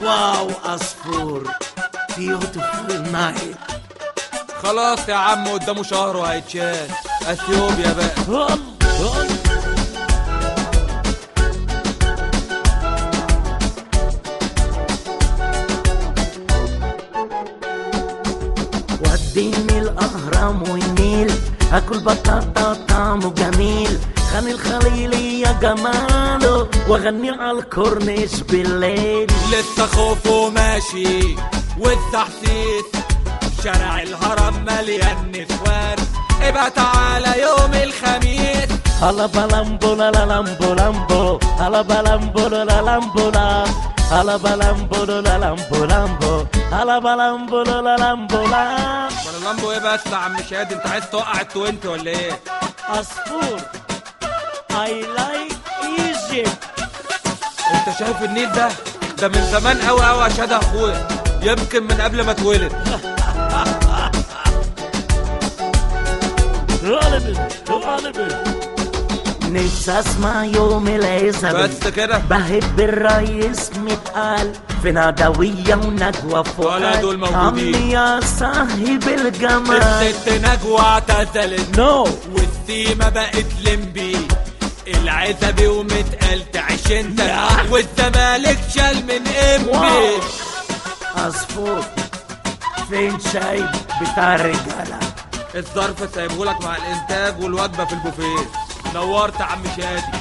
واو عصفور beautiful night خلاص يا عم قدامه شهر وهيتشال اثيوبيا بقى وديني الاهرام والنيل اكل بطاطا طعمه جميل خان الخليلي يا جماله واغني على الكورنيش بالليل لسه خوفه ماشي والتحسيس شارع الهرم مليان نسوان ابقى تعالى يوم الخميس هلا بلامبو لا لا لامبو لامبو هلا بلامبو لا لا لامبو لا هلا بلامبو لا لا لامبو لامبو هلا بلامبو لا لا لامبو لا امال اللامبو ايه بس يا عم شادي انت عايز توقع التوينتي ولا ايه عصفور I like Egypt انت شايف النيل ده ده من زمان قوي قوي يا شادي اخويا يمكن من قبل ما اتولد غالبا غالبا نفسي اسمع يوم العزب بس كده بحب الريس متقال في نادوية ونجوى فؤاد ولا دول موجودين. عمي يا صاحب الجمال الست نجوى اعتزلت نو والسيمة بقت لمبي العزبي ومتقال تعيش انت والزمالك شال من امي واو. عصفور فين شاي بتاع الرجالة الظرف سايبهولك مع الانتاج والوجبه في البوفيه نورت يا عم شادي